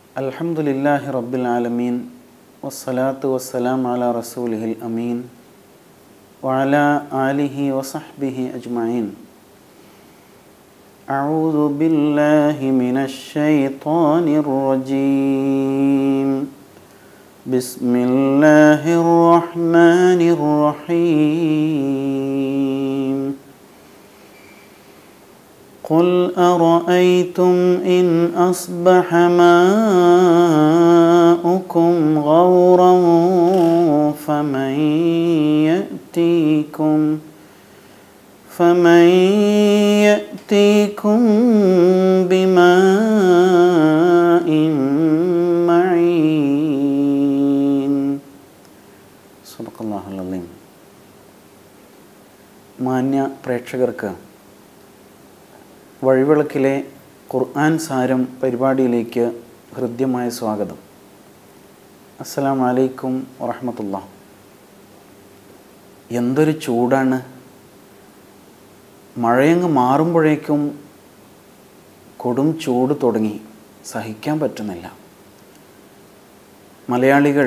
الحمد لله رب العالمين والصلاة والسلام على رسوله الأمين وعلى آله وصحبه أجمعين أعوذ بالله من الشيطان الرجيم بسم الله الرحمن الرحيم قل أرأيتم إن أصبح ماؤكم غورا فمن يأتيكم فمن يأتيكم بماء معين صدق الله العظيم മാന്യ പ്രേക്ഷകർക്ക് വഴിവിളക്കിലെ ഖുർആൻ സാരം പരിപാടിയിലേക്ക് ഹൃദ്യമായ സ്വാഗതം അസ്സലാം വലൈക്കും വറഹമത്തുള്ള എന്തൊരു ചൂടാണ് മഴയങ്ങ് മാറുമ്പോഴേക്കും കൊടും ചൂട് തുടങ്ങി സഹിക്കാൻ പറ്റുന്നില്ല മലയാളികൾ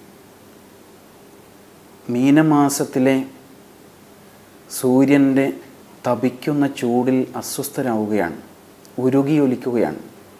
മീനമാസത്തിലെ സൂര്യൻ്റെ തപിക്കുന്ന ചൂടിൽ അസ്വസ്ഥരാവുകയാണ് ഉരുകിയൊലിക്കുകയാണ്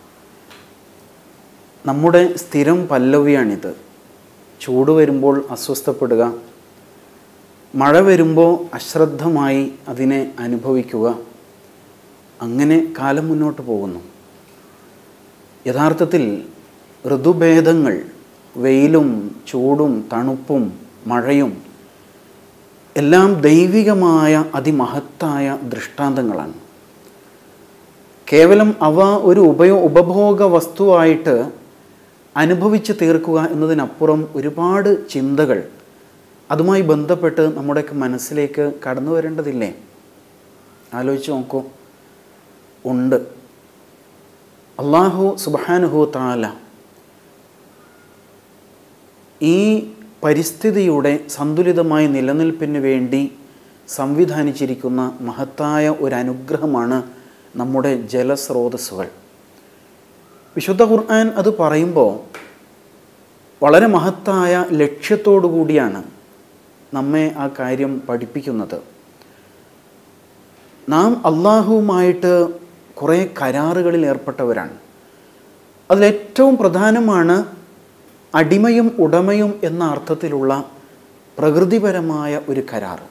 നമ്മുടെ സ്ഥിരം പല്ലവിയാണിത് ചൂട് വരുമ്പോൾ അസ്വസ്ഥപ്പെടുക മഴ വരുമ്പോൾ അശ്രദ്ധമായി അതിനെ അനുഭവിക്കുക അങ്ങനെ കാലം മുന്നോട്ട് പോകുന്നു യഥാർത്ഥത്തിൽ ഋതുഭേദങ്ങൾ വെയിലും ചൂടും തണുപ്പും മഴയും എല്ലാം ദൈവികമായ അതിമഹത്തായ ദൃഷ്ടാന്തങ്ങളാണ് കേവലം അവ ഒരു ഉപയോ ഉപഭോഗ വസ്തുവായിട്ട് അനുഭവിച്ച് തീർക്കുക എന്നതിനപ്പുറം ഒരുപാട് ചിന്തകൾ അതുമായി ബന്ധപ്പെട്ട് നമ്മുടെയൊക്കെ മനസ്സിലേക്ക് കടന്നു വരേണ്ടതില്ലേ ആലോചിച്ച് നോക്കൂ ഉണ്ട് അള്ളാഹു സുബാനുഹു താല ഈ പരിസ്ഥിതിയുടെ സന്തുലിതമായ നിലനിൽപ്പിന് വേണ്ടി സംവിധാനിച്ചിരിക്കുന്ന മഹത്തായ ഒരു അനുഗ്രഹമാണ് നമ്മുടെ ജലസ്രോതസ്സുകൾ വിശുദ്ധ ഖുർആൻ അത് പറയുമ്പോൾ വളരെ മഹത്തായ ലക്ഷ്യത്തോടു കൂടിയാണ് നമ്മെ ആ കാര്യം പഠിപ്പിക്കുന്നത് നാം അള്ളാഹുവുമായിട്ട് കുറേ കരാറുകളിൽ ഏർപ്പെട്ടവരാണ് അതിലേറ്റവും പ്രധാനമാണ് അടിമയും ഉടമയും എന്ന അർത്ഥത്തിലുള്ള പ്രകൃതിപരമായ ഒരു കരാറ്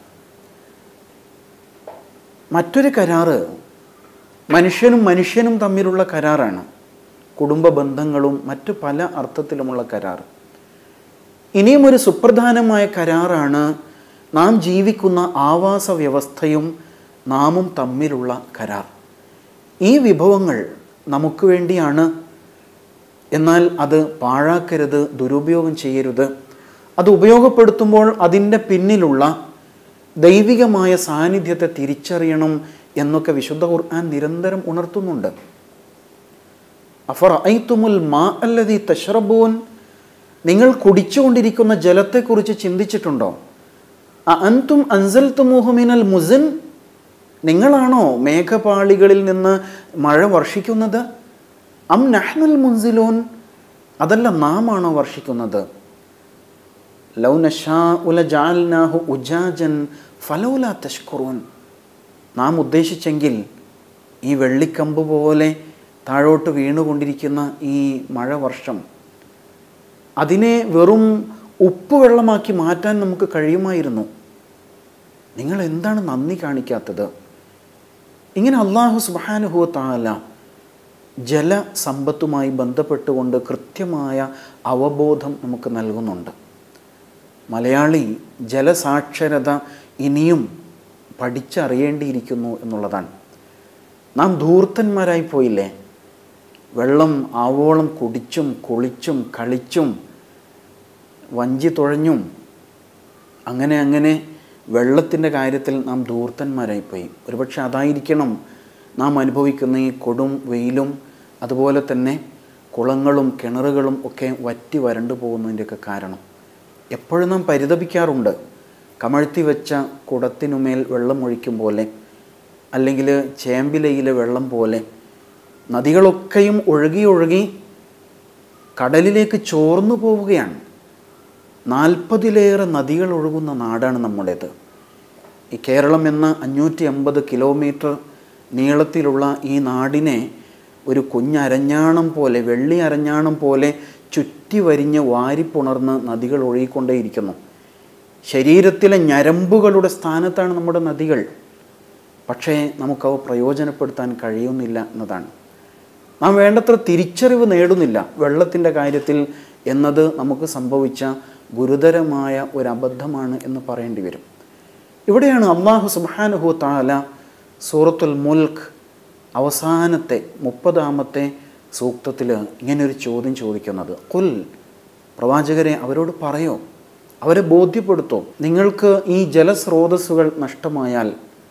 മറ്റൊരു കരാറ് മനുഷ്യനും മനുഷ്യനും തമ്മിലുള്ള കരാറാണ് കുടുംബ ബന്ധങ്ങളും മറ്റു പല അർത്ഥത്തിലുമുള്ള കരാർ ഇനിയും ഒരു സുപ്രധാനമായ കരാറാണ് നാം ജീവിക്കുന്ന ആവാസ വ്യവസ്ഥയും നാമും തമ്മിലുള്ള കരാർ ഈ വിഭവങ്ങൾ നമുക്ക് വേണ്ടിയാണ് എന്നാൽ അത് പാഴാക്കരുത് ദുരുപയോഗം ചെയ്യരുത് അത് ഉപയോഗപ്പെടുത്തുമ്പോൾ അതിൻ്റെ പിന്നിലുള്ള ദൈവികമായ സാന്നിധ്യത്തെ തിരിച്ചറിയണം എന്നൊക്കെ വിശുദ്ധ ഖുർആൻ നിരന്തരം ഉണർത്തുന്നുണ്ട് അഫർ ഐത്തുമുൽ മാ അല്ലതി തഷ്റബൂൻ നിങ്ങൾ കുടിച്ചുകൊണ്ടിരിക്കുന്ന ജലത്തെക്കുറിച്ച് ചിന്തിച്ചിട്ടുണ്ടോ അൻതും അൻസൽ തുമുഹുമിനൽ മുസിൻ നിങ്ങളാണോ മേഘപാളികളിൽ നിന്ന് മഴ വർഷിക്കുന്നത് അം നഹ്നുൽ മുൻസിലോൻ അതല്ല നാം ആണോ വർഷിക്കുന്നത് ലൗ നഷാ ഉല ജാൽനാഹു ഉജാജൻ ഫലൗല തഷ്കുറൂൻ നാം ഉദ്ദേശിച്ചെങ്കിൽ ഈ വെള്ളിക്കമ്പ് പോലെ താഴോട്ട് വീണുകൊണ്ടിരിക്കുന്ന ഈ മഴ വർഷം അതിനെ വെറും ഉപ്പ് വെള്ളമാക്കി മാറ്റാൻ നമുക്ക് കഴിയുമായിരുന്നു നിങ്ങൾ എന്താണ് നന്ദി കാണിക്കാത്തത് ഇങ്ങനെ അള്ളാഹു സുബാനുഹുവ താല ജലസമ്പത്തുമായി ബന്ധപ്പെട്ടുകൊണ്ട് കൃത്യമായ അവബോധം നമുക്ക് നൽകുന്നുണ്ട് മലയാളി ജലസാക്ഷരത ഇനിയും പഠിച്ചറിയേണ്ടിയിരിക്കുന്നു എന്നുള്ളതാണ് നാം ധൂർത്തന്മാരായി പോയില്ലേ വെള്ളം ആവോളം കുടിച്ചും കുളിച്ചും കളിച്ചും വഞ്ചി തുഴഞ്ഞും അങ്ങനെ അങ്ങനെ വെള്ളത്തിൻ്റെ കാര്യത്തിൽ നാം ധൂർത്തന്മാരായിപ്പോയി ഒരുപക്ഷെ അതായിരിക്കണം നാം അനുഭവിക്കുന്ന ഈ കൊടും വെയിലും അതുപോലെ തന്നെ കുളങ്ങളും കിണറുകളും ഒക്കെ വറ്റി വരണ്ടു പോകുന്നതിൻ്റെയൊക്കെ കാരണം എപ്പോഴും നാം പരിതപിക്കാറുണ്ട് കമഴ്ത്തി വെച്ച കുടത്തിനുമേൽ വെള്ളം ഒഴിക്കും പോലെ അല്ലെങ്കിൽ ചേമ്പിലയിലെ വെള്ളം പോലെ നദികളൊക്കെയും ഒഴുകി ഒഴുകി കടലിലേക്ക് ചോർന്നു പോവുകയാണ് നാൽപ്പതിലേറെ നദികൾ ഒഴുകുന്ന നാടാണ് നമ്മുടേത് ഈ കേരളം എന്ന അഞ്ഞൂറ്റി അമ്പത് കിലോമീറ്റർ നീളത്തിലുള്ള ഈ നാടിനെ ഒരു കുഞ്ഞരഞ്ഞാണം പോലെ വെള്ളി അരഞ്ഞാണം പോലെ ചുറ്റി വരിഞ്ഞ് വാരിപ്പുണർന്ന് നദികൾ ഒഴുകിക്കൊണ്ടേയിരിക്കുന്നു ശരീരത്തിലെ ഞരമ്പുകളുടെ സ്ഥാനത്താണ് നമ്മുടെ നദികൾ പക്ഷേ നമുക്കവ പ്രയോജനപ്പെടുത്താൻ കഴിയുന്നില്ല എന്നതാണ് നാം വേണ്ടത്ര തിരിച്ചറിവ് നേടുന്നില്ല വെള്ളത്തിൻ്റെ കാര്യത്തിൽ എന്നത് നമുക്ക് സംഭവിച്ച ഗുരുതരമായ ഒരു അബദ്ധമാണ് എന്ന് പറയേണ്ടി വരും ഇവിടെയാണ് അള്ളാഹു സുബാനുഹു താല സൂറത്തുൽ മുൽക്ക് അവസാനത്തെ മുപ്പതാമത്തെ സൂക്തത്തിൽ ഇങ്ങനൊരു ചോദ്യം ചോദിക്കുന്നത് കുൽ പ്രവാചകരെ അവരോട് പറയോ അവരെ ബോധ്യപ്പെടുത്തോ നിങ്ങൾക്ക് ഈ ജലസ്രോതസ്സുകൾ നഷ്ടമായാൽ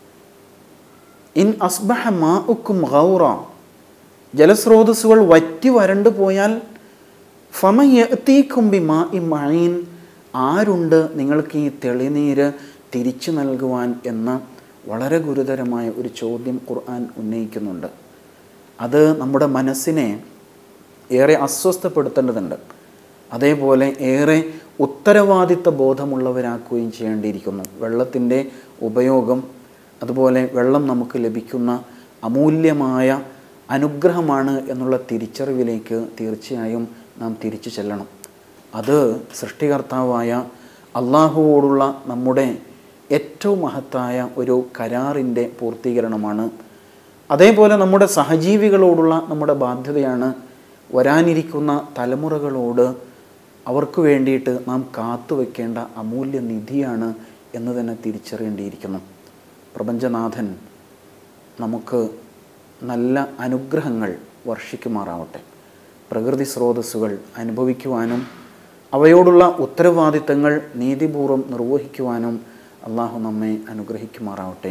ഇൻ അസ്ബഹ മാ ഉക്കും ഗൗറ ജലസ്രോതസ്സുകൾ വറ്റി വരണ്ടു പോയാൽ ഫമയത്തീക്കുംബി മാ ഇ മഴീൻ ആരുണ്ട് നിങ്ങൾക്ക് ഈ തെളിനീര് തിരിച്ചു നൽകുവാൻ എന്ന വളരെ ഗുരുതരമായ ഒരു ചോദ്യം ഖുർആൻ ഉന്നയിക്കുന്നുണ്ട് അത് നമ്മുടെ മനസ്സിനെ ഏറെ അസ്വസ്ഥപ്പെടുത്തേണ്ടതുണ്ട് അതേപോലെ ഏറെ ഉത്തരവാദിത്ത ബോധമുള്ളവരാക്കുകയും ചെയ്യേണ്ടിയിരിക്കുന്നു വെള്ളത്തിൻ്റെ ഉപയോഗം അതുപോലെ വെള്ളം നമുക്ക് ലഭിക്കുന്ന അമൂല്യമായ അനുഗ്രഹമാണ് എന്നുള്ള തിരിച്ചറിവിലേക്ക് തീർച്ചയായും നാം തിരിച്ചു ചെല്ലണം അത് സൃഷ്ടികർത്താവായ അള്ളാഹുവോടുള്ള നമ്മുടെ ഏറ്റവും മഹത്തായ ഒരു കരാറിൻ്റെ പൂർത്തീകരണമാണ് അതേപോലെ നമ്മുടെ സഹജീവികളോടുള്ള നമ്മുടെ ബാധ്യതയാണ് വരാനിരിക്കുന്ന തലമുറകളോട് അവർക്ക് വേണ്ടിയിട്ട് നാം കാത്തുവെക്കേണ്ട അമൂല്യ നിധിയാണ് എന്ന് തന്നെ തിരിച്ചറിയേണ്ടിയിരിക്കുന്നു പ്രപഞ്ചനാഥൻ നമുക്ക് നല്ല അനുഗ്രഹങ്ങൾ വർഷിക്കുമാറാവട്ടെ പ്രകൃതി സ്രോതസ്സുകൾ അനുഭവിക്കുവാനും അവയോടുള്ള ഉത്തരവാദിത്തങ്ങൾ നീതിപൂർവ്വം നിർവഹിക്കുവാനും അള്ളാഹു നമ്മെ അനുഗ്രഹിക്കുമാറാവട്ടെ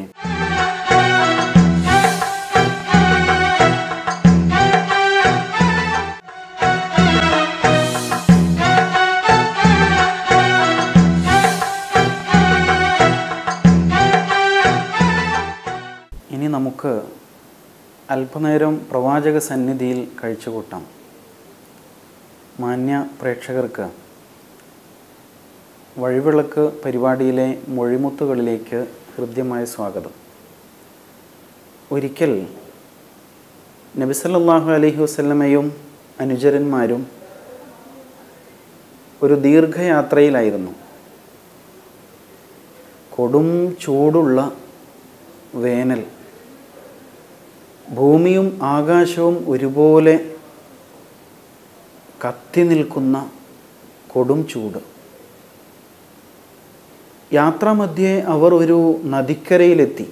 ഇനി നമുക്ക് അല്പനേരം പ്രവാചക സന്നിധിയിൽ കഴിച്ചുകൂട്ടാം മാന്യ പ്രേക്ഷകർക്ക് വഴിവിളക്ക് പരിപാടിയിലെ മൊഴിമുത്തുകളിലേക്ക് ഹൃദ്യമായ സ്വാഗതം ഒരിക്കൽ നബിസല്ലാഹു അലൈഹി വസ്ലമയും അനുചരന്മാരും ഒരു ദീർഘയാത്രയിലായിരുന്നു കൊടും ചൂടുള്ള വേനൽ ഭൂമിയും ആകാശവും ഒരുപോലെ കത്തി നിൽക്കുന്ന കൊടും ചൂട് യാത്രാമധ്യേ അവർ ഒരു നദിക്കരയിലെത്തി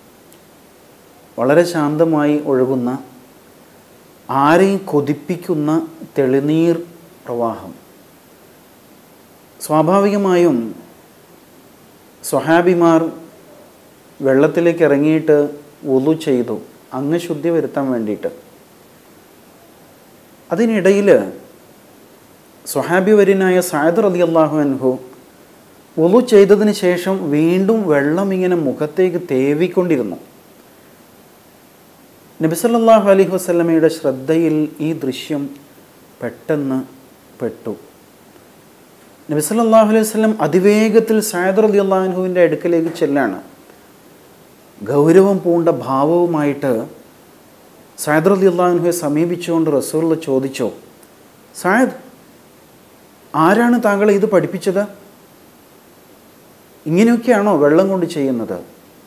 വളരെ ശാന്തമായി ഒഴുകുന്ന ആരെയും കൊതിപ്പിക്കുന്ന തെളിനീർ പ്രവാഹം സ്വാഭാവികമായും സ്വഹാബിമാർ വെള്ളത്തിലേക്ക് ഇറങ്ങിയിട്ട് ഒതു ചെയ്തു അങ്ങ് ശുദ്ധി വരുത്താൻ വേണ്ടിയിട്ട് അതിനിടയിൽ സ്വഹാബിവര്യനായ സായദ് റതി അള്ളാഹു അൻഹു ഒതു ചെയ്തതിന് ശേഷം വീണ്ടും വെള്ളം ഇങ്ങനെ മുഖത്തേക്ക് തേവിക്കൊണ്ടിരുന്നു നബിസല്ലാഹു അലൈഹി വസ്ലമയുടെ ശ്രദ്ധയിൽ ഈ ദൃശ്യം പെട്ടെന്ന് പെട്ടു നബിസല്ലാഹു അലൈഹി വസ്ലം അതിവേഗത്തിൽ സായദ് റതി അള്ളാഹുവിൻ്റെ അടുക്കലേക്ക് ചെല്ലാണ് ഗൗരവം പൂണ്ട ഭാവവുമായിട്ട് സായദ് റതി അള്ളാഹുവിനെ സമീപിച്ചുകൊണ്ട് റസൂള്ള ചോദിച്ചോ സായദ് ആരാണ് താങ്കളെ ഇത് പഠിപ്പിച്ചത് ഇങ്ങനെയൊക്കെയാണോ വെള്ളം കൊണ്ട് ചെയ്യുന്നത്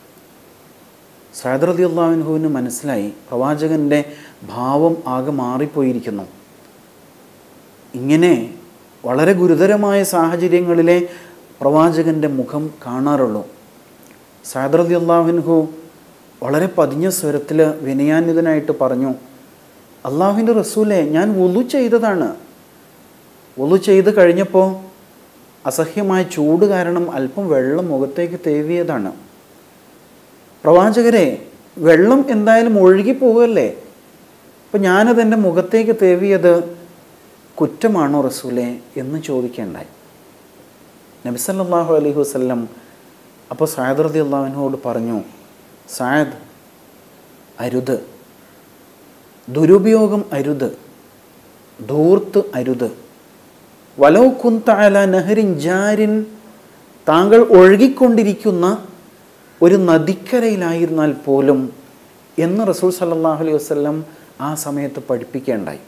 സായദ് റതി അള്ളാഹുവിന് മനസ്സിലായി പ്രവാചകൻ്റെ ഭാവം ആകെ മാറിപ്പോയിരിക്കുന്നു ഇങ്ങനെ വളരെ ഗുരുതരമായ സാഹചര്യങ്ങളിലെ പ്രവാചകൻ്റെ മുഖം കാണാറുള്ളൂ സാദറതി അള്ളാഹുൻഹു വളരെ പതിഞ്ഞ സ്വരത്തിൽ വിനയാന്വിതനായിട്ട് പറഞ്ഞു അള്ളാഹുവിൻ്റെ റസൂലെ ഞാൻ ഒലു ചെയ്തതാണ് ഒലു ചെയ്ത് കഴിഞ്ഞപ്പോൾ അസഹ്യമായ ചൂട് കാരണം അല്പം വെള്ളം മുഖത്തേക്ക് തേവിയതാണ് പ്രവാചകരെ വെള്ളം എന്തായാലും ഒഴുകി പോവുകയല്ലേ അപ്പം ഞാനത് എൻ്റെ മുഖത്തേക്ക് തേവിയത് കുറ്റമാണോ റസൂലെ എന്ന് ചോദിക്കേണ്ടായി നബിസല്ലാഹു അലൈഹി വസ്ലം അപ്പോൾ സായദ് റതി അള്ളാഹുവിനോട് പറഞ്ഞു സായദ് അരുത് ദുരുപയോഗം അരുത് ധൂർത്ത് അരുത് വലോ കുന്താല നെഹരിൻ ജാരിൻ താങ്കൾ ഒഴുകിക്കൊണ്ടിരിക്കുന്ന ഒരു നദിക്കരയിലായിരുന്നാൽ പോലും എന്ന് റസൂൽ സല്ലല്ലാഹു അലൈഹി വസല്ലം ആ സമയത്ത് പഠിപ്പിക്കേണ്ടായി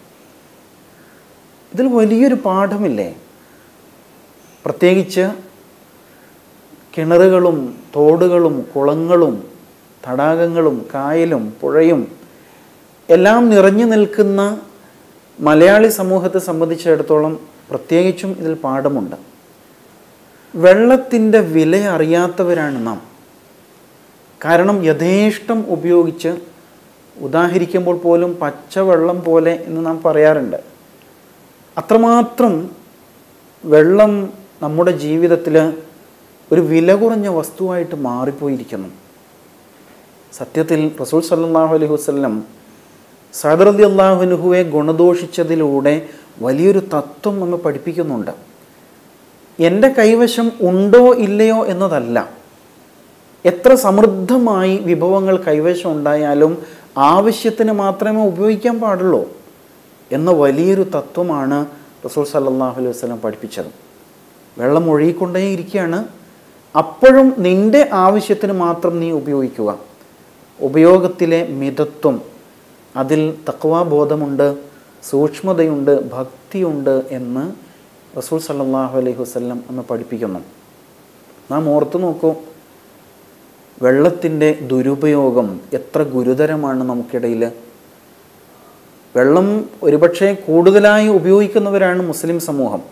ഇതിൽ വലിയൊരു പാഠമില്ലേ പ്രത്യേകിച്ച് കിണറുകളും തോടുകളും കുളങ്ങളും തടാകങ്ങളും കായലും പുഴയും എല്ലാം നിറഞ്ഞു നിൽക്കുന്ന മലയാളി സമൂഹത്തെ സംബന്ധിച്ചിടത്തോളം പ്രത്യേകിച്ചും ഇതിൽ പാഠമുണ്ട് വെള്ളത്തിൻ്റെ വില അറിയാത്തവരാണ് നാം കാരണം യഥേഷ്ടം ഉപയോഗിച്ച് ഉദാഹരിക്കുമ്പോൾ പോലും പച്ചവെള്ളം പോലെ എന്ന് നാം പറയാറുണ്ട് അത്രമാത്രം വെള്ളം നമ്മുടെ ജീവിതത്തിൽ ഒരു വില കുറഞ്ഞ വസ്തുവായിട്ട് മാറിപ്പോയിരിക്കുന്നു സത്യത്തിൽ റസൂൽ സല്ലല്ലാഹു അലൈഹി വസല്ലം സദറതി അള്ളാഹുനുഹുവെ ഗുണദോഷിച്ചതിലൂടെ വലിയൊരു തത്വം നമ്മെ പഠിപ്പിക്കുന്നുണ്ട് എൻ്റെ കൈവശം ഉണ്ടോ ഇല്ലയോ എന്നതല്ല എത്ര സമൃദ്ധമായി വിഭവങ്ങൾ കൈവശം ഉണ്ടായാലും ആവശ്യത്തിന് മാത്രമേ ഉപയോഗിക്കാൻ പാടുള്ളൂ എന്ന വലിയൊരു തത്വമാണ് റസൂൽ സല്ലല്ലാഹു അലൈഹി വസല്ലം പഠിപ്പിച്ചത് വെള്ളം ഒഴുകിക്കൊണ്ടേ ഇരിക്കുകയാണ് അപ്പോഴും നിന്റെ ആവശ്യത്തിന് മാത്രം നീ ഉപയോഗിക്കുക ഉപയോഗത്തിലെ മിതത്വം അതിൽ തക്വാബോധമുണ്ട് സൂക്ഷ്മതയുണ്ട് ഭക്തിയുണ്ട് എന്ന് റസൂൽ സല്ലല്ലാഹു അലൈഹി വസല്ലം അന്ന് പഠിപ്പിക്കുന്നു നാം ഓർത്തു നോക്കൂ വെള്ളത്തിൻ്റെ ദുരുപയോഗം എത്ര ഗുരുതരമാണ് നമുക്കിടയിൽ വെള്ളം ഒരുപക്ഷെ കൂടുതലായി ഉപയോഗിക്കുന്നവരാണ് മുസ്ലിം സമൂഹം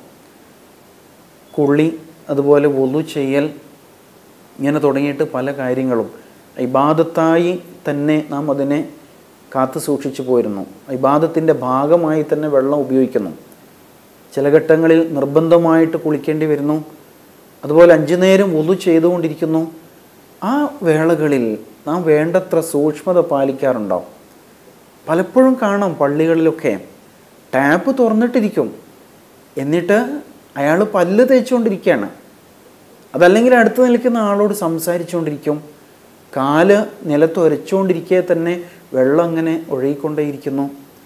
കുളി അതുപോലെ വുളു ചെയ്യൽ ഇങ്ങനെ തുടങ്ങിയിട്ട് പല കാര്യങ്ങളും ഇബാദത്തായി തന്നെ നാം അതിനെ കാത്തു സൂക്ഷിച്ചു പോയിരുന്നു ഇബാദത്തിൻ്റെ ഭാഗമായി തന്നെ വെള്ളം ഉപയോഗിക്കുന്നു ചില ഘട്ടങ്ങളിൽ നിർബന്ധമായിട്ട് കുളിക്കേണ്ടി വരുന്നു അതുപോലെ അഞ്ചു നേരം ഒതു ചെയ്തുകൊണ്ടിരിക്കുന്നു ആ വേളകളിൽ നാം വേണ്ടത്ര സൂക്ഷ്മത പാലിക്കാറുണ്ടോ പലപ്പോഴും കാണാം പള്ളികളിലൊക്കെ ടാപ്പ് തുറന്നിട്ടിരിക്കും എന്നിട്ട് അയാൾ പല്ല് തേച്ചുകൊണ്ടിരിക്കുകയാണ് അതല്ലെങ്കിൽ അടുത്ത് നിൽക്കുന്ന ആളോട് സംസാരിച്ചുകൊണ്ടിരിക്കും കാല് നിലത്ത് ഉരച്ചുകൊണ്ടിരിക്കെ തന്നെ വെള്ളം അങ്ങനെ ഒഴുകിക്കൊണ്ടേയിരിക്കുന്നു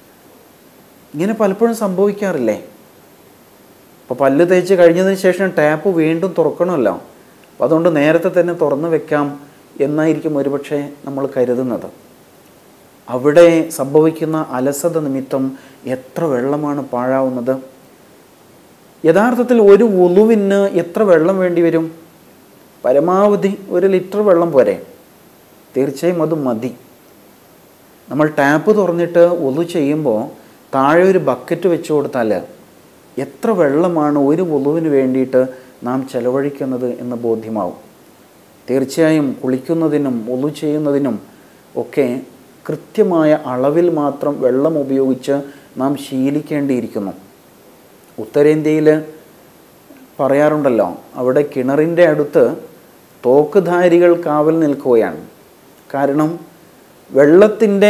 ഇങ്ങനെ പലപ്പോഴും സംഭവിക്കാറില്ലേ അപ്പോൾ പല്ല് തേച്ച് കഴിഞ്ഞതിന് ശേഷം ടാപ്പ് വീണ്ടും തുറക്കണമല്ലോ അപ്പോൾ അതുകൊണ്ട് നേരത്തെ തന്നെ തുറന്നു വെക്കാം എന്നായിരിക്കും ഒരുപക്ഷെ നമ്മൾ കരുതുന്നത് അവിടെ സംഭവിക്കുന്ന അലസത നിമിത്തം എത്ര വെള്ളമാണ് പാഴാവുന്നത് യഥാർത്ഥത്തിൽ ഒരു ഉളുവിന് എത്ര വെള്ളം വേണ്ടി വരും പരമാവധി ഒരു ലിറ്റർ വെള്ളം പോരെ തീർച്ചയായും അത് മതി നമ്മൾ ടാപ്പ് തുറന്നിട്ട് ഒതു ചെയ്യുമ്പോൾ താഴെ ഒരു ബക്കറ്റ് വെച്ച് കൊടുത്താൽ എത്ര വെള്ളമാണ് ഒരു ഒലുവിന് വേണ്ടിയിട്ട് നാം ചെലവഴിക്കുന്നത് എന്ന് ബോധ്യമാവും തീർച്ചയായും കുളിക്കുന്നതിനും ഒലു ചെയ്യുന്നതിനും ഒക്കെ കൃത്യമായ അളവിൽ മാത്രം വെള്ളം ഉപയോഗിച്ച് നാം ശീലിക്കേണ്ടിയിരിക്കുന്നു ഉത്തരേന്ത്യയിൽ പറയാറുണ്ടല്ലോ അവിടെ കിണറിൻ്റെ അടുത്ത് തോക്കുധാരികൾ കാവൽ നിൽക്കുകയാണ് കാരണം വെള്ളത്തിൻ്റെ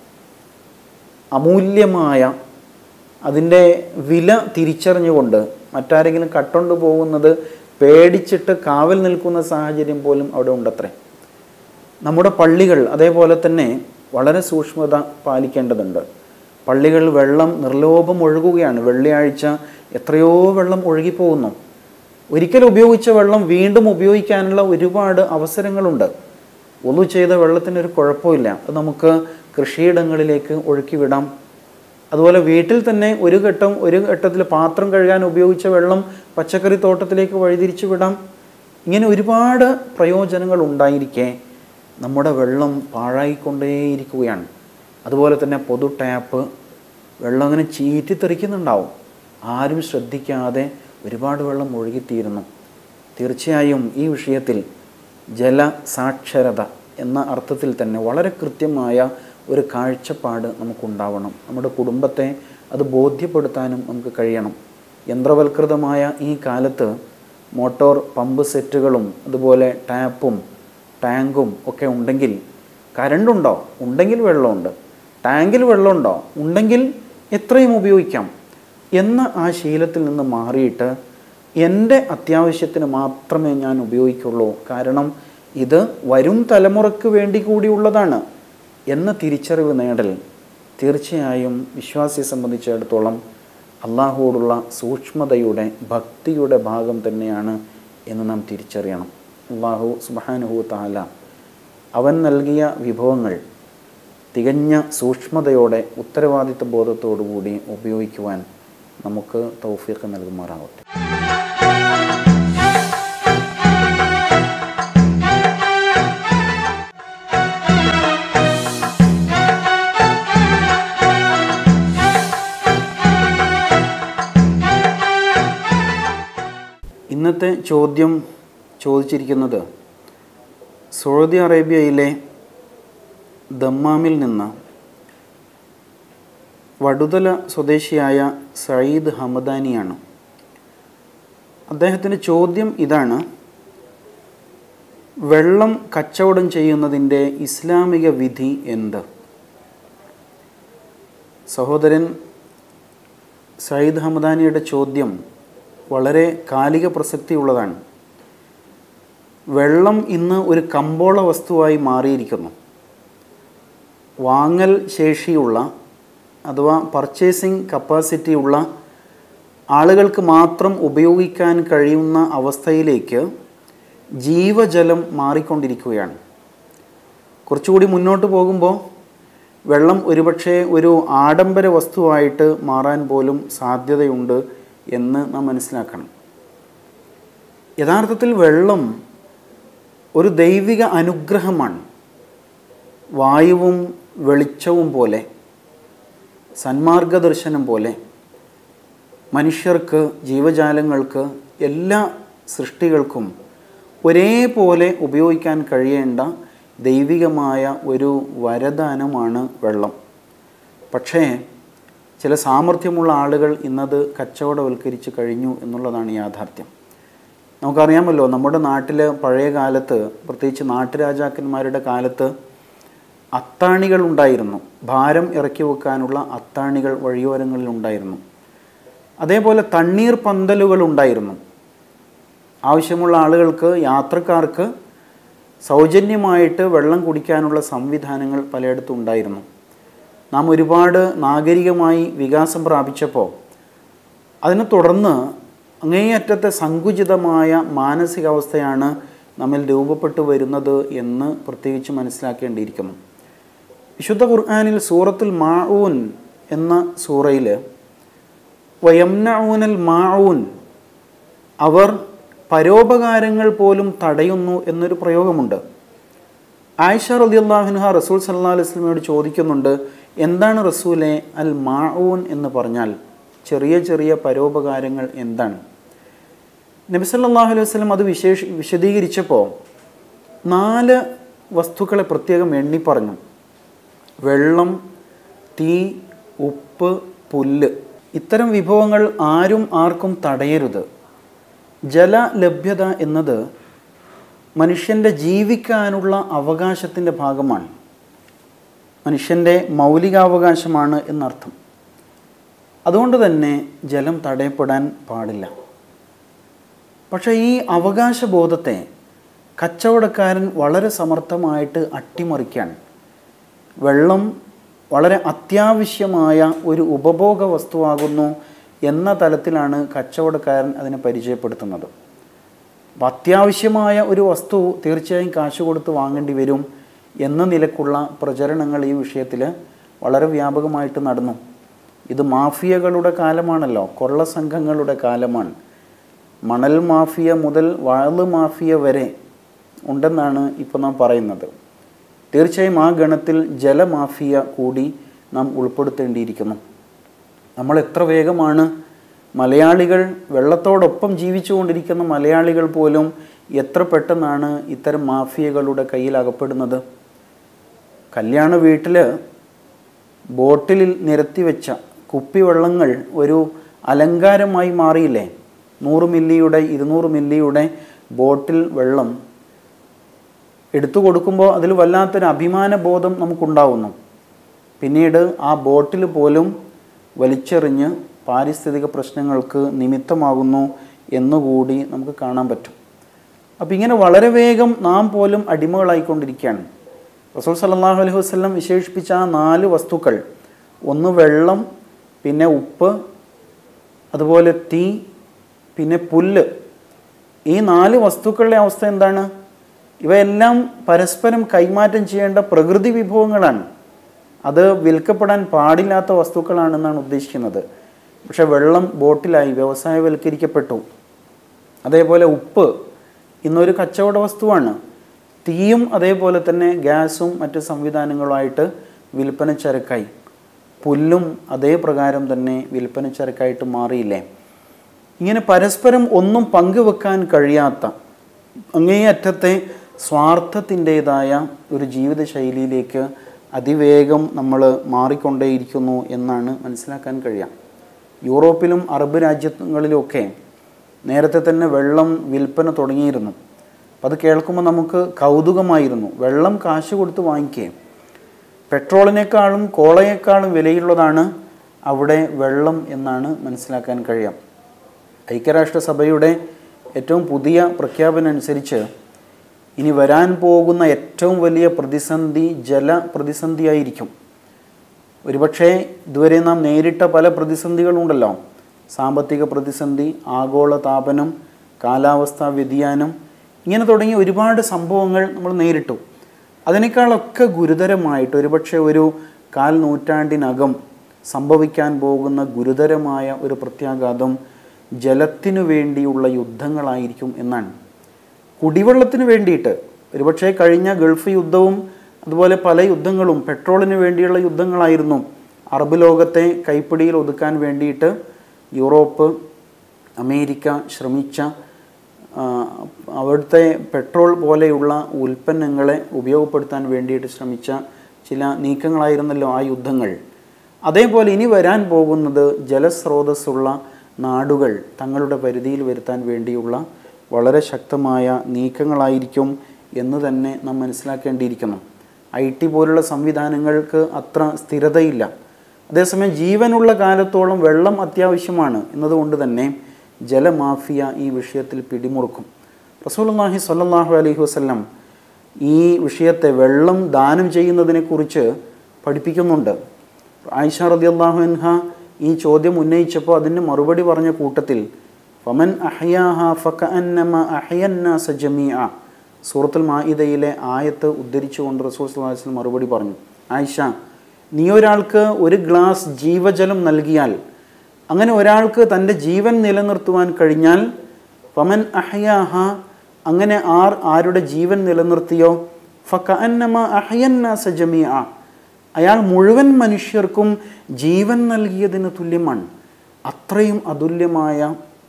അമൂല്യമായ അതിൻ്റെ വില തിരിച്ചറിഞ്ഞുകൊണ്ട് മറ്റാരെങ്കിലും കട്ടുകൊണ്ട് പോകുന്നത് പേടിച്ചിട്ട് കാവൽ നിൽക്കുന്ന സാഹചര്യം പോലും അവിടെ ഉണ്ടത്രേ നമ്മുടെ പള്ളികൾ അതേപോലെ തന്നെ വളരെ സൂക്ഷ്മത പാലിക്കേണ്ടതുണ്ട് പള്ളികൾ വെള്ളം നിർലോഭം ഒഴുകുകയാണ് വെള്ളിയാഴ്ച എത്രയോ വെള്ളം ഒഴുകിപ്പോകുന്നു ഒരിക്കൽ ഉപയോഗിച്ച വെള്ളം വീണ്ടും ഉപയോഗിക്കാനുള്ള ഒരുപാട് അവസരങ്ങളുണ്ട് ഒന്നു ചെയ്ത വെള്ളത്തിനൊരു കുഴപ്പമില്ല അത് നമുക്ക് കൃഷിയിടങ്ങളിലേക്ക് ഒഴുക്കി വിടാം അതുപോലെ വീട്ടിൽ തന്നെ ഒരു ഘട്ടം ഒരു ഘട്ടത്തിൽ പാത്രം കഴുകാൻ ഉപയോഗിച്ച വെള്ളം പച്ചക്കറി തോട്ടത്തിലേക്ക് വഴിതിരിച്ചു വിടാം ഇങ്ങനെ ഒരുപാട് പ്രയോജനങ്ങൾ ഉണ്ടായിരിക്കെ നമ്മുടെ വെള്ളം പാഴായിക്കൊണ്ടേയിരിക്കുകയാണ് അതുപോലെ തന്നെ പൊതു ടാപ്പ് വെള്ളം അങ്ങനെ ചീറ്റിത്തെറിക്കുന്നുണ്ടാവും ആരും ശ്രദ്ധിക്കാതെ ഒരുപാട് വെള്ളം ഒഴുകിത്തീരുന്നു തീർച്ചയായും ഈ വിഷയത്തിൽ ജലസാക്ഷരത എന്ന അർത്ഥത്തിൽ തന്നെ വളരെ കൃത്യമായ ഒരു കാഴ്ചപ്പാട് നമുക്കുണ്ടാവണം നമ്മുടെ കുടുംബത്തെ അത് ബോധ്യപ്പെടുത്താനും നമുക്ക് കഴിയണം യന്ത്രവൽകൃതമായ ഈ കാലത്ത് മോട്ടോർ പമ്പ് സെറ്റുകളും അതുപോലെ ടാപ്പും ടാങ്കും ഒക്കെ ഉണ്ടെങ്കിൽ കരണ്ടുണ്ടോ ഉണ്ടെങ്കിൽ വെള്ളമുണ്ട് ടാങ്കിൽ വെള്ളമുണ്ടോ ഉണ്ടെങ്കിൽ എത്രയും ഉപയോഗിക്കാം എന്ന ആ ശീലത്തിൽ നിന്ന് മാറിയിട്ട് എൻ്റെ അത്യാവശ്യത്തിന് മാത്രമേ ഞാൻ ഉപയോഗിക്കുള്ളൂ കാരണം ഇത് വരും തലമുറയ്ക്ക് വേണ്ടി കൂടിയുള്ളതാണ് എന്ന തിരിച്ചറിവ് നേടൽ തീർച്ചയായും വിശ്വാസിയെ സംബന്ധിച്ചിടത്തോളം അള്ളാഹുവോടുള്ള സൂക്ഷ്മതയുടെ ഭക്തിയുടെ ഭാഗം തന്നെയാണ് എന്ന് നാം തിരിച്ചറിയണം അള്ളാഹു സുബാനുഹു താല അവൻ നൽകിയ വിഭവങ്ങൾ തികഞ്ഞ സൂക്ഷ്മതയോടെ ഉത്തരവാദിത്വ ബോധത്തോടുകൂടി ഉപയോഗിക്കുവാൻ നമുക്ക് തൗഫീഖ് നൽകുമാറാവട്ടെ ഇന്നത്തെ ചോദ്യം ചോദിച്ചിരിക്കുന്നത് സൗദി അറേബ്യയിലെ ദമ്മാമിൽ നിന്ന് വടുതല സ്വദേശിയായ സയ്യിദ് ഹമദാനിയാണ് അദ്ദേഹത്തിൻ്റെ ചോദ്യം ഇതാണ് വെള്ളം കച്ചവടം ചെയ്യുന്നതിൻ്റെ ഇസ്ലാമിക വിധി എന്ത് സഹോദരൻ സയ്യിദ് ഹമദാനിയുടെ ചോദ്യം വളരെ കാലിക പ്രസക്തിയുള്ളതാണ് വെള്ളം ഇന്ന് ഒരു കമ്പോള വസ്തുവായി മാറിയിരിക്കുന്നു വാങ്ങൽ ശേഷിയുള്ള അഥവാ പർച്ചേസിംഗ് കപ്പാസിറ്റി ഉള്ള ആളുകൾക്ക് മാത്രം ഉപയോഗിക്കാൻ കഴിയുന്ന അവസ്ഥയിലേക്ക് ജീവജലം മാറിക്കൊണ്ടിരിക്കുകയാണ് കുറച്ചുകൂടി മുന്നോട്ട് പോകുമ്പോൾ വെള്ളം ഒരുപക്ഷെ ഒരു ആഡംബര വസ്തുവായിട്ട് മാറാൻ പോലും സാധ്യതയുണ്ട് എന്ന് നാം മനസ്സിലാക്കണം യഥാർത്ഥത്തിൽ വെള്ളം ഒരു ദൈവിക അനുഗ്രഹമാണ് വായുവും വെളിച്ചവും പോലെ സന്മാർഗദർശനം പോലെ മനുഷ്യർക്ക് ജീവജാലങ്ങൾക്ക് എല്ലാ സൃഷ്ടികൾക്കും ഒരേപോലെ ഉപയോഗിക്കാൻ കഴിയേണ്ട ദൈവികമായ ഒരു വരദാനമാണ് വെള്ളം പക്ഷേ ചില സാമർഥ്യമുള്ള ആളുകൾ ഇന്നത് കച്ചവടവൽക്കരിച്ച് കഴിഞ്ഞു എന്നുള്ളതാണ് യാഥാർത്ഥ്യം നമുക്കറിയാമല്ലോ നമ്മുടെ നാട്ടിൽ പഴയ കാലത്ത് പ്രത്യേകിച്ച് നാട്ടുരാജാക്കന്മാരുടെ കാലത്ത് അത്താണികൾ ഉണ്ടായിരുന്നു ഭാരം ഇറക്കി വെക്കാനുള്ള അത്താണികൾ വഴിയോരങ്ങളിൽ ഉണ്ടായിരുന്നു അതേപോലെ തണ്ണീർ പന്തലുകൾ ഉണ്ടായിരുന്നു ആവശ്യമുള്ള ആളുകൾക്ക് യാത്രക്കാർക്ക് സൗജന്യമായിട്ട് വെള്ളം കുടിക്കാനുള്ള സംവിധാനങ്ങൾ പലയിടത്തും ഉണ്ടായിരുന്നു നാം ഒരുപാട് നാഗരികമായി വികാസം പ്രാപിച്ചപ്പോൾ അതിനെ തുടർന്ന് അങ്ങേയറ്റത്തെ സങ്കുചിതമായ മാനസികാവസ്ഥയാണ് നമ്മിൽ രൂപപ്പെട്ടു വരുന്നത് എന്ന് പ്രത്യേകിച്ച് മനസ്സിലാക്കേണ്ടിയിരിക്കുന്നു വിശുദ്ധ ഖുർആാനിൽ സൂറത്തുൽ മാഊൻ എന്ന സൂറയിൽ വയംനഊനൽ മാഊൻ അവർ പരോപകാരങ്ങൾ പോലും തടയുന്നു എന്നൊരു പ്രയോഗമുണ്ട് ആയിഷ റലിയല്ലാഹുൻഹ റസൂൽ സല്ലാ അലൈഹി സ്വലമയോട് ചോദിക്കുന്നുണ്ട് എന്താണ് റസൂലെ അൽ മാഊൻ എന്ന് പറഞ്ഞാൽ ചെറിയ ചെറിയ പരോപകാരങ്ങൾ എന്താണ് നബി സല്ലല്ലാഹു അലൈഹി വസല്ലം അത് വിശേഷ വിശദീകരിച്ചപ്പോൾ നാല് വസ്തുക്കളെ പ്രത്യേകം എണ്ണി പറഞ്ഞു വെള്ളം തീ ഉപ്പ് പുല്ല് ഇത്തരം വിഭവങ്ങൾ ആരും ആർക്കും തടയരുത് ജലലഭ്യത എന്നത് മനുഷ്യൻ്റെ ജീവിക്കാനുള്ള അവകാശത്തിൻ്റെ ഭാഗമാണ് മനുഷ്യൻ്റെ മൗലികാവകാശമാണ് എന്നർത്ഥം അതുകൊണ്ട് തന്നെ ജലം തടയപ്പെടാൻ പാടില്ല പക്ഷേ ഈ അവകാശബോധത്തെ കച്ചവടക്കാരൻ വളരെ സമർത്ഥമായിട്ട് അട്ടിമറിക്കാൻ വെള്ളം വളരെ അത്യാവശ്യമായ ഒരു ഉപഭോഗ വസ്തുവാകുന്നു എന്ന തലത്തിലാണ് കച്ചവടക്കാരൻ അതിനെ പരിചയപ്പെടുത്തുന്നത് അപ്പം അത്യാവശ്യമായ ഒരു വസ്തു തീർച്ചയായും കാശ് കൊടുത്ത് വാങ്ങേണ്ടി വരും എന്ന നിലക്കുള്ള പ്രചരണങ്ങൾ ഈ വിഷയത്തിൽ വളരെ വ്യാപകമായിട്ട് നടന്നു ഇത് മാഫിയകളുടെ കാലമാണല്ലോ കൊള്ള സംഘങ്ങളുടെ കാലമാണ് മണൽ മാഫിയ മുതൽ വാള് മാഫിയ വരെ ഉണ്ടെന്നാണ് ഇപ്പോൾ നാം പറയുന്നത് തീർച്ചയായും ആ ഗണത്തിൽ ജലമാഫിയ കൂടി നാം ഉൾപ്പെടുത്തേണ്ടിയിരിക്കുന്നു നമ്മൾ എത്ര വേഗമാണ് മലയാളികൾ വെള്ളത്തോടൊപ്പം ജീവിച്ചുകൊണ്ടിരിക്കുന്ന മലയാളികൾ പോലും എത്ര പെട്ടെന്നാണ് ഇത്തരം മാഫിയകളുടെ കയ്യിൽ അകപ്പെടുന്നത് കല്യാണ വീട്ടിൽ ബോട്ടിലിൽ നിരത്തി വെച്ച കുപ്പിവെള്ളങ്ങൾ ഒരു അലങ്കാരമായി മാറിയില്ലേ നൂറ് മില്ലിയുടെ ഇരുന്നൂറ് മില്ലിയുടെ ബോട്ടിൽ വെള്ളം എടുത്തു കൊടുക്കുമ്പോൾ അതിൽ വല്ലാത്തൊരു അഭിമാന ബോധം നമുക്കുണ്ടാവുന്നു പിന്നീട് ആ ബോട്ടിൽ പോലും വലിച്ചെറിഞ്ഞ് പാരിസ്ഥിതിക പ്രശ്നങ്ങൾക്ക് നിമിത്തമാകുന്നു എന്നുകൂടി നമുക്ക് കാണാൻ പറ്റും അപ്പം ഇങ്ങനെ വളരെ വേഗം നാം പോലും അടിമകളായിക്കൊണ്ടിരിക്കുകയാണ് റസൂൽ സല്ലല്ലാഹു അലൈഹി വസല്ലം വിശേഷിപ്പിച്ച ആ നാല് വസ്തുക്കൾ ഒന്ന് വെള്ളം പിന്നെ ഉപ്പ് അതുപോലെ തീ പിന്നെ പുല്ല് ഈ നാല് വസ്തുക്കളുടെ അവസ്ഥ എന്താണ് ഇവയെല്ലാം പരസ്പരം കൈമാറ്റം ചെയ്യേണ്ട പ്രകൃതി വിഭവങ്ങളാണ് അത് വിൽക്കപ്പെടാൻ പാടില്ലാത്ത വസ്തുക്കളാണെന്നാണ് ഉദ്ദേശിക്കുന്നത് പക്ഷെ വെള്ളം ബോട്ടിലായി വ്യവസായവൽക്കരിക്കപ്പെട്ടു അതേപോലെ ഉപ്പ് ഇന്നൊരു കച്ചവട വസ്തുവാണ് തീയും അതേപോലെ തന്നെ ഗ്യാസും മറ്റ് സംവിധാനങ്ങളുമായിട്ട് വിൽപ്പന ചരക്കായി പുല്ലും അതേ പ്രകാരം തന്നെ വിൽപ്പന ചരക്കായിട്ട് മാറിയില്ലേ ഇങ്ങനെ പരസ്പരം ഒന്നും പങ്കുവെക്കാൻ കഴിയാത്ത അങ്ങേയറ്റത്തെ സ്വാർത്ഥത്തിൻ്റെതായ ഒരു ജീവിത ശൈലിയിലേക്ക് അതിവേഗം നമ്മൾ മാറിക്കൊണ്ടേയിരിക്കുന്നു എന്നാണ് മനസ്സിലാക്കാൻ കഴിയാം യൂറോപ്പിലും അറബ് രാജ്യങ്ങളിലുമൊക്കെ നേരത്തെ തന്നെ വെള്ളം വിൽപ്പന തുടങ്ങിയിരുന്നു അപ്പം അത് കേൾക്കുമ്പോൾ നമുക്ക് കൗതുകമായിരുന്നു വെള്ളം കാശ് കൊടുത്ത് വാങ്ങിക്കുകയും പെട്രോളിനേക്കാളും കോളയേക്കാളും വിലയുള്ളതാണ് അവിടെ വെള്ളം എന്നാണ് മനസ്സിലാക്കാൻ കഴിയാം ഐക്യരാഷ്ട്രസഭയുടെ ഏറ്റവും പുതിയ പ്രഖ്യാപനം അനുസരിച്ച് ഇനി വരാൻ പോകുന്ന ഏറ്റവും വലിയ പ്രതിസന്ധി ജല പ്രതിസന്ധിയായിരിക്കും ഒരുപക്ഷെ ഇതുവരെ നാം നേരിട്ട പല പ്രതിസന്ധികളുണ്ടല്ലോ സാമ്പത്തിക പ്രതിസന്ധി ആഗോള താപനം കാലാവസ്ഥാ വ്യതിയാനം ഇങ്ങനെ തുടങ്ങിയ ഒരുപാട് സംഭവങ്ങൾ നമ്മൾ നേരിട്ടു അതിനേക്കാളൊക്കെ ഗുരുതരമായിട്ട് ഒരുപക്ഷെ ഒരു കാൽ നൂറ്റാണ്ടിനകം സംഭവിക്കാൻ പോകുന്ന ഗുരുതരമായ ഒരു പ്രത്യാഘാതം ജലത്തിനു വേണ്ടിയുള്ള യുദ്ധങ്ങളായിരിക്കും എന്നാണ് കുടിവെള്ളത്തിന് വേണ്ടിയിട്ട് ഒരുപക്ഷെ കഴിഞ്ഞ ഗൾഫ് യുദ്ധവും അതുപോലെ പല യുദ്ധങ്ങളും പെട്രോളിന് വേണ്ടിയുള്ള യുദ്ധങ്ങളായിരുന്നു അറബ് ലോകത്തെ കൈപ്പിടിയിൽ ഒതുക്കാൻ വേണ്ടിയിട്ട് യൂറോപ്പ് അമേരിക്ക ശ്രമിച്ച ആ, അവിടുത്തെ പെട്രോൾ പോലെയുള്ള ഉൽപ്പന്നങ്ങളെ ഉപയോഗപ്പെടുത്താൻ വേണ്ടിയിട്ട് ശ്രമിച്ച ചില നീക്കങ്ങളായിരുന്നല്ലോ ആ യുദ്ധങ്ങൾ അതേപോലെ ഇനി വരാൻ പോകുന്നത് ജലസ്രോതസ്സുള്ള നാടുകൾ തങ്ങളുടെ പരിധിയിൽ വരുത്താൻ വേണ്ടിയുള്ള വളരെ ശക്തമായ നീക്കങ്ങളായിരിക്കും എന്ന് തന്നെ നാം മനസ്സിലാക്കേണ്ടിയിരിക്കുന്നു ഐ ടി പോലുള്ള സംവിധാനങ്ങൾക്ക് അത്ര സ്ഥിരതയില്ല അതേസമയം ജീവനുള്ള കാലത്തോളം വെള്ളം അത്യാവശ്യമാണ് എന്നതുകൊണ്ട് തന്നെ ജലമാഫിയ ഈ വിഷയത്തിൽ പിടിമുറുക്കും റസൂലുള്ളാഹി സ്വല്ലല്ലാഹു അലൈഹി വസല്ലം ഈ വിഷയത്തെ വെള്ളം ദാനം ചെയ്യുന്നതിനെക്കുറിച്ച് പഠിപ്പിക്കുന്നുണ്ട് ആയിഷ റളിയല്ലാഹു അൻഹ ഈ ചോദ്യം ഉന്നയിച്ചപ്പോൾ അതിന് മറുപടി പറഞ്ഞ കൂട്ടത്തിൽ ഫമൻ അഹ്യാഹ ഫകഅന്നമ അഹ്യന്നാസ ജമീഅ സൂറത്തുൽ മാഇദയിലെ ആയത്ത് ഉദ്ധരിച്ചുകൊണ്ട് റസൂൽ സ്വല്ലല്ലാഹു അലൈഹി വസല്ലം മറുപടി പറഞ്ഞു ആയിഷ നീ ഒരാൾക്ക് ഒരു ഗ്ലാസ് ജീവജലം നൽകിയാൽ അങ്ങനെ ഒരാൾക്ക് തൻ്റെ ജീവൻ നിലനിർത്തുവാൻ കഴിഞ്ഞാൽ ഫമൻ അഹ്യാഹ അങ്ങനെ ആർ ആരുടെ ജീവൻ നിലനിർത്തിയോ ഫകഅന്നമ അഹ്യന്നാസ ജമീഅ അയാൾ മുഴുവൻ മനുഷ്യർക്കും ജീവൻ നൽകിയതിന് തുല്യമാണ് അത്രയും അതുല്യമായ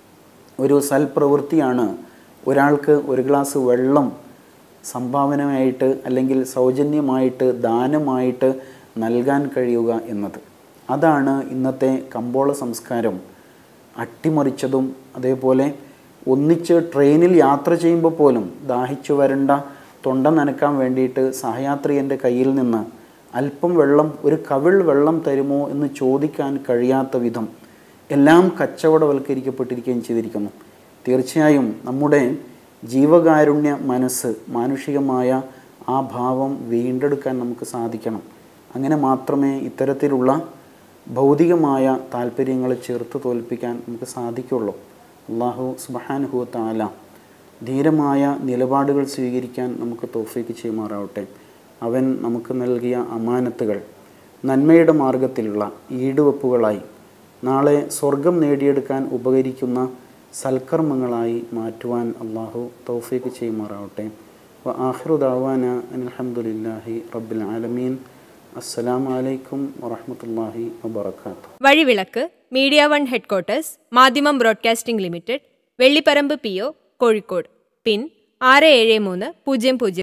ഒരു സൽപ്രവൃത്തിയാണ് ഒരാൾക്ക് ഒരു ഗ്ലാസ് വെള്ളം സംഭാവനയായിട്ട് അല്ലെങ്കിൽ സൗജന്യമായിട്ട് ദാനമായിട്ട് നൽകാൻ കഴിയുക എന്നത് അതാണ് ഇന്നത്തെ കമ്പോള സംസ്കാരം അട്ടിമറിച്ചതും അതേപോലെ ഒന്നിച്ച് ട്രെയിനിൽ യാത്ര ചെയ്യുമ്പോൾ പോലും ദാഹിച്ചു വരണ്ട തൊണ്ട നനക്കാൻ വേണ്ടിയിട്ട് സഹയാത്രികൻ്റെ കയ്യിൽ നിന്ന് അല്പം വെള്ളം ഒരു കവിൾ വെള്ളം തരുമോ എന്ന് ചോദിക്കാൻ കഴിയാത്ത വിധം എല്ലാം കച്ചവടവൽക്കരിക്കപ്പെട്ടിരിക്കുകയും ചെയ്തിരിക്കുന്നു തീർച്ചയായും നമ്മുടെ ജീവകാരുണ്യ മനസ്സ് മാനുഷികമായ ആ ഭാവം വീണ്ടെടുക്കാൻ നമുക്ക് സാധിക്കണം അങ്ങനെ മാത്രമേ ഇത്തരത്തിലുള്ള ഭൗതികമായ താല്പര്യങ്ങളെ ചേർത്ത് തോൽപ്പിക്കാൻ നമുക്ക് സാധിക്കുള്ളൂ അള്ളാഹു സുബഹാനുഹു താല ധീരമായ നിലപാടുകൾ സ്വീകരിക്കാൻ നമുക്ക് തോഫീക്ക് ചെയ്യുമാറാവട്ടെ അവൻ നമുക്ക് നൽകിയ അമാനത്തുകൾ നന്മയുടെ മാർഗത്തിലുള്ള ഈടുവെപ്പുകളായി നാളെ സ്വർഗം നേടിയെടുക്കാൻ ഉപകരിക്കുന്ന സൽക്കർമ്മങ്ങളായി മാറ്റുവാൻ അള്ളാഹു തൗഫീക്ക് ചെയ്യുമാറാവട്ടെ വ ആഖിറു ദാവാന അൽഹംദുലില്ലാഹി റബ്ബിൽ ആലമീൻ അസ്സലാമു അലൈക്കും വറഹ്മത്തുള്ളാഹി വബറകാതുഹു വഴിവിളക്ക് media one headquarters Madhyamam broadcasting limited Vellipparamba P O Kozhikode pin ആറ് ഏഴ് മൂന്ന് പൂജ്യം പൂജ്യം